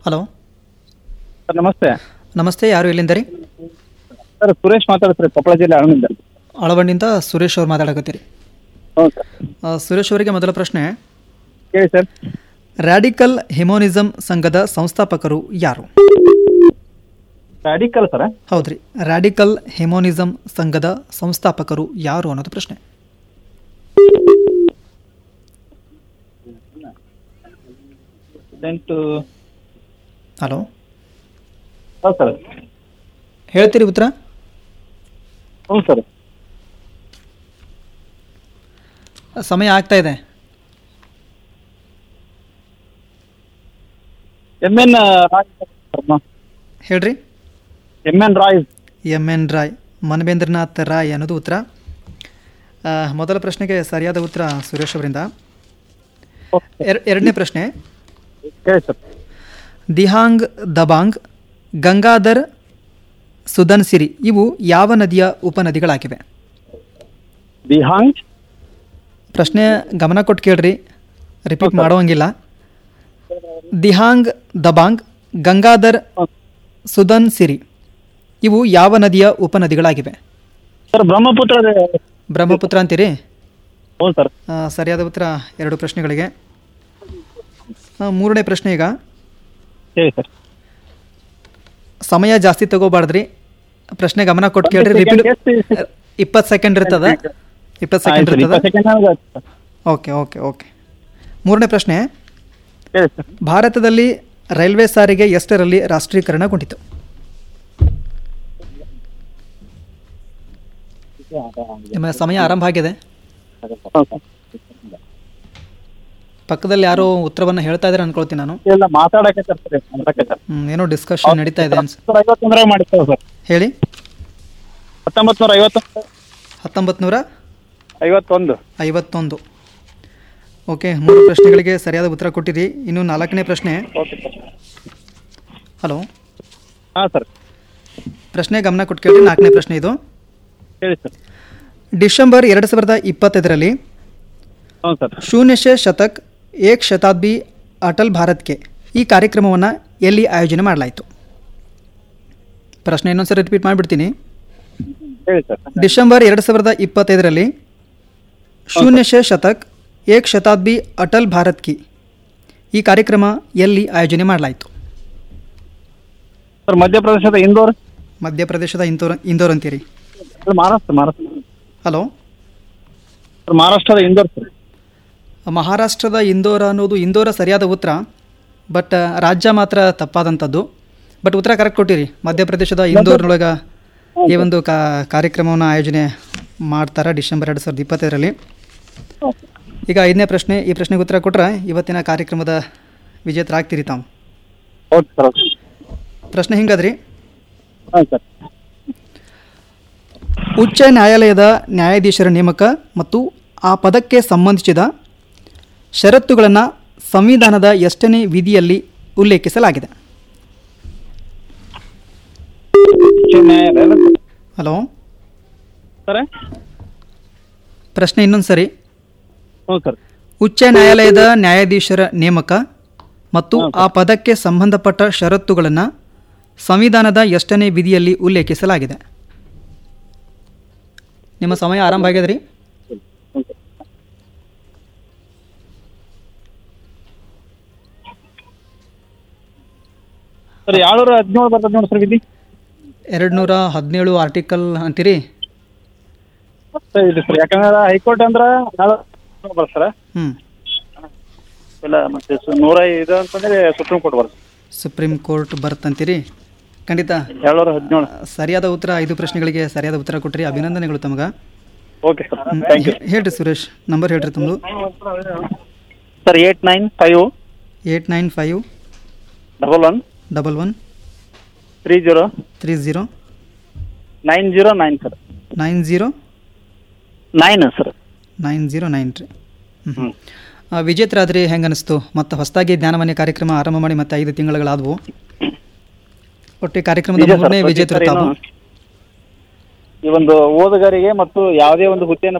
Hello sir ನಮಸ್ತೆ ನಮಸ್ತೆ ಯಾರು ಎಲ್ಲಿಂದ ರೀ ಸರ್ ಸುರೇಶ್ ಮಾತಾಡ್ತಾರೆ ಕೊಪ್ಪಳ ಜಿಲ್ಲೆ ಆಳಂದಿಂದ ಅಳವಂಡಿಂದ ಸುರೇಶ್ ಅವ್ರು ಮಾತಾಡಕತ್ತೀರಿ ಹ್ಞೂ ಸರ್ ಆ, ಸುರೇಶ್ ಅವರಿಗೆ ಮೊದಲ ಪ್ರಶ್ನೆ ಹೇಳಿ ಸರ್ ರ್ಯಾಡಿಕಲ್ ಹಿಮೋನಿಸಮ್ ಸಂಘದ ಸಂಸ್ಥಾಪಕರು ಯಾರು ರ್ಯಾಡಿಕಲ್ ಸರ್ ಹೌದ್ರಿ ರ್ಯಾಡಿಕಲ್ ಹಿಮೋನಿಸಮ್ ಸಂಘದ ಸಂಸ್ಥಾಪಕರು ಯಾರು ಅನ್ನೋದು ಪ್ರಶ್ನೆ ಸ್ಟೂಡೆಂಟು ಹಲೋ ಹೌದು ಸರ್ ಹೇಳ್ತೀರಿ ಉತ್ತರ ಹ್ಞೂ ಸರ್ ಸಮಯ ಆಗ್ತಾ ಇದೆ ಎಮ್ ಎನ್ ಹೇಳ್ರಿ M N Roy M N Roy Manabendranath Roy ಅನ್ನೋದು ಉತ್ತರ ಆ, ಮೊದಲ ಪ್ರಶ್ನೆಗೆ ಸರಿಯಾದ ಉತ್ತರ ಸುರೇಶ್ ಅವರಿಂದ ಎರ್ ಎರಡನೇ ಪ್ರಶ್ನೆ ಹೇಳಿ ಸರ್ ದಿಹಾಂಗ್ ದಬಾಂಗ್ ಗಂಗಾಧರ್ ಸುದನ್ಸಿರಿ ಇವು ಯಾವ ನದಿಯ ಉಪನದಿಗಳಾಗಿವೆ ಬಿಹಾಂಗ್ ಪ್ರಶ್ನೆ ಗಮನ ಕೊಟ್ಟು ಕೇಳ್ರಿ ರಿಪೀಟ್ ಮಾಡೋಂಗಿಲ್ಲ ದಿಹಾಂಗ್ ದಬಾಂಗ್ ಗಂಗಾಧರ್ ಸುದನ್ ಸಿರಿ ಇವು ಯಾವ ನದಿಯ ಉಪನದಿಗಳಾಗಿವೆ ಸರ್ ಬ್ರಹ್ಮಪುತ್ರ ಬ್ರಹ್ಮಪುತ್ರ ಅಂತೀರಿ ಹ್ಞೂ ಸರ್ ಆ, ಸರಿಯಾದ ಉತ್ತರ ಎರಡು ಪ್ರಶ್ನೆಗಳಿಗೆ ಆ, ಮೂರನೇ ಪ್ರಶ್ನೆ ಈಗ ಹೇಳಿ ಸರ್ ಸಮಯ ಜಾಸ್ತಿ ತಗೋಬಾರ್ದ್ರಿ ಪ್ರಶ್ನೆ ಗಮನ ಕೊಟ್ಟು ಕೇಳ್ರಿ ರಿಪೀಟ್ ಇಪ್ಪತ್ತು ಸೆಕೆಂಡ್ ಇರ್ತದ ಇಪ್ಪತ್ತು ಸೆಕೆಂಡ್ ಆಯ್ತು ಇರ್ತದ ಇಪ್ಪತ್ತು ಸೆಕೆಂಡ್ ಓಕೆ ಓಕೆ ಓಕೆ ಮೂರನೇ ಪ್ರಶ್ನೆ ಹೇಳಿ ಸರ್ ಭಾರತದಲ್ಲಿ ರೈಲ್ವೆ ಸಾರಿಗೆ ಎಷ್ಟರಲ್ಲಿ ರಾಷ್ಟ್ರೀಕರಣಗೊಂಡಿತು ನಿಮ್ಮ ಸಮಯ ಆರಂಭ ಆಗಿದೆ ಹ್ಞೂ ಸರ್ ಪಕ್ಕದಲ್ಲಿ ಯಾರೋ ಉತ್ತರವನ್ನು ಹೇಳ್ತಾ ಇದ್ದಾರೆ ಅನ್ಕೊಳ್ತೀನಿ ನಾನು ಎಲ್ಲ ಮಾತಾಡಕ್ಕೆ ಸರ್ ಮಾತಾಡಕ್ಕೆ ಸರ್ ಹ್ಮ್, ಏನೋ ಡಿಸ್ಕಷನ್ ನಡೀತಾ ಇದೆ ಅನ್ಸ್ ಸರ್ ಐವತ್ತೊಂದರಾಗ ಮಾಡಿರ್ತೇವೆ ಸರ್ ಹೇಳಿ ಹತ್ತೊಂಬತ್ತು ನೂರ ಐವತ್ತೊಂದು ಹತ್ತೊಂಬತ್ತು ನೂರ ಐವತ್ತೊಂದು ಐವತ್ತೊಂದು ಓಕೆ ಮೂರು ಪ್ರಶ್ನೆಗಳಿಗೆ ಸರಿಯಾದ ಉತ್ತರ ಕೊಟ್ಟಿರಿ ಇನ್ನು ನಾಲ್ಕನೇ ಪ್ರಶ್ನೆ ಓಕೆ ಸರ್ ಹಲೋ ಹಾಂ ಸರ್ ಪ್ರಶ್ನೆ ಗಮನ ಕೊಟ್ಟು ಕೇಳಿ ನಾಲ್ಕನೇ ಪ್ರಶ್ನೆ ಇದು ಹೇಳಿ ಸರ್ ಡಿಸೆಂಬರ್ ಎರಡು ಸಾವಿರದ ಇಪ್ಪತ್ತೈದರಲ್ಲಿ ಹ್ಞೂ ಸರ್ ಶೂನ್ಯಶ ಶತಕ್ ಏಕ್ ಶತಾಬ್ದಿ ಅಟಲ್ ಭಾರತ್ಗೆ ಈ ಕಾರ್ಯಕ್ರಮವನ್ನು ಎಲ್ಲಿ ಆಯೋಜನೆ ಮಾಡಲಾಯಿತು ಪ್ರಶ್ನೆ ಇನ್ನೊಂದ್ಸರಿ ರಿಪೀಟ್ ಮಾಡಿಬಿಡ್ತೀನಿ ಹೇಳಿ ಸರ್ ಡಿಸೆಂಬರ್ ಎರಡು ಸಾವಿರದ ಇಪ್ಪತ್ತೈದರಲ್ಲಿ ಶೂನ್ಯಶ ಶತಕ್ ಏಕ್ ಶತಾಬ್ದಿ ಅಟಲ್ ಭಾರತ್ ಕಿ ಈ ಕಾರ್ಯಕ್ರಮ ಎಲ್ಲಿ ಆಯೋಜನೆ ಮಾಡಲಾಯಿತು ಸರ್ ಮಧ್ಯಪ್ರದೇಶದ ಇಂದೋರ್ ಮಧ್ಯಪ್ರದೇಶದ ಇಂದೋರ್ ಇಂದೋರ್ ಅಂತೀರಿ sir Maharashtra Maharashtra hello sir ಮಹಾರಾಷ್ಟ್ರದ ಇಂದೋರ್ ಸರ್ ಮಹಾರಾಷ್ಟ್ರದ ಇಂದೋರ ಅನ್ನೋದು ಇಂದೋರ ಸರಿಯಾದ ಉತ್ತರ ಬಟ್ ರಾಜ್ಯ ಮಾತ್ರ ತಪ್ಪಾದಂಥದ್ದು ಬಟ್ ಉತ್ತರ ಕರೆಕ್ಟ್ ಕೊಟ್ಟಿರಿ ಮಧ್ಯಪ್ರದೇಶದ ಇಂದೋರ್ನೊಳಗೆ ಈ ಒಂದು ಕಾ ಕಾರ್ಯಕ್ರಮವನ್ನು ಆಯೋಜನೆ ಮಾಡ್ತಾರೆ ಡಿಸೆಂಬರ್ ಎರಡು ಸಾವಿರದ ಇಪ್ಪತ್ತೈದರಲ್ಲಿ ಈಗ ಐದನೇ ಪ್ರಶ್ನೆ ಈ ಪ್ರಶ್ನೆಗೆ ಉತ್ತರ ಕೊಟ್ರೆ ಇವತ್ತಿನ ಕಾರ್ಯಕ್ರಮದ ವಿಜೇತರಾಗ್ತೀರಿ ತಾವು ಓಕೆ ಸರ್ ಓಕೆ ಪ್ರಶ್ನೆ ಹಿಂಗದ್ರಿ ಹಾಂ ಸರ್ ಉಚ್ಚ ನ್ಯಾಯಾಲಯದ ನ್ಯಾಯಾಧೀಶರ ನೇಮಕ ಮತ್ತು ಆ ಪದಕ್ಕೆ ಸಂಬಂಧಿಸಿದ ಷರತ್ತುಗಳನ್ನು ಸಂವಿಧಾನದ ಎಷ್ಟನೇ ವಿಧಿಯಲ್ಲಿ ಉಲ್ಲೇಖಿಸಲಾಗಿದೆ ಉಚ್ಚ ನ್ಯಾಯಾಲಯ ಅಲ್ಲ ಸರ್? ಹಲೋ ಸರ್ ಪ್ರಶ್ನೆ ಇನ್ನೊಂದು ಸರಿ ಹ್ಞೂ ಸರ್ ಉಚ್ಚ ನ್ಯಾಯಾಲಯದ ನ್ಯಾಯಾಧೀಶರ ನೇಮಕ ಮತ್ತು ಆ ಪದಕ್ಕೆ ಸಂಬಂಧಪಟ್ಟ ಷರತ್ತುಗಳನ್ನು ಸಂವಿಧಾನದ ಎಷ್ಟನೇ ವಿಧಿಯಲ್ಲಿ ಉಲ್ಲೇಖಿಸಲಾಗಿದೆ ನಿಮ್ಮ ಸಮಯ ಆರಂಭ ಆಗ್ಯದ್ರಿ ಸರ್ ಏಳ್ನೂರ ಹದಿನೇಳು ಬರ್ತದೆ ನೋಡಿ ಸರ್ ವಿಧಿ ಎರಡು ನೂರ ಹದಿನೇಳು ಆರ್ಟಿಕಲ್ ಅಂತೀರಿ ಸರ್ ಇದು ಸರ್ ಯಾಕಂದ್ರೆ ಹೈಕೋರ್ಟ್ ಅಂದ್ರೆ ನಾಳೆ ಬರ್ತಾರೆ ಹ್ಞೂ ಇಲ್ಲ ಮತ್ತೆ ಸು- ನೂರ ಇದು ಅಂತಂದ್ರೆ ಸುಪ್ರೀಂ ಕೋರ್ಟ್ ಬರ್ತದೆ ಸುಪ್ರೀಂ ಕೋರ್ಟ್ ಬರುತ್ತಂತೀರಿ ಖಂಡಿತ ಏಳ್ನೂರ ಹದಿನೇಳು ಸರಿಯಾದ ಉತ್ತರ ಐದು ಪ್ರಶ್ನೆಗಳಿಗೆ ಸರಿಯಾದ ಉತ್ತರ ಕೊಟ್ರಿ ಅಭಿನಂದನೆಗಳು ತಮಗೆ ಓಕೆ ಸರ್ ಥ್ಯಾಂಕ್ ಯು ಹೇಳ್ರಿ ಸುರೇಶ್ ನಂಬರ್ ಹೇಳ್ರಿ ತಮ್ಮದು sir eight nine five eight nine five double one double one three zero three zero nine zero nine sir nine zero nine sir nine zero nine ರೀ ಹ್ಞೂ ವಿಜೇತರಾದ್ರಿ ಹೆಂಗೆ ಅನಿಸ್ತು ಮತ್ತು ಹೊಸದಾಗಿ ಜ್ಞಾನಮನೆ ಕಾರ್ಯಕ್ರಮ ಆರಂಭ ಮಾಡಿ ಮತ್ತೆ ಐದು ತಿಂಗಳುಗಳಾದವು ಒಟ್ಟು ಈ ಕಾರ್ಯಕ್ರಮದ ನಿಜ ಸರ್, ಮೂರನೇ ಪ್ರತಿ ವಿಜೇತರು ಸರಿ ತಾವು ಏನು- ಈ ಒಂದು ಓದುಗರಿಗೆ ಮತ್ತು ಯಾವುದೇ ಒಂದು ಹುದ್ದೆಯನ್ನು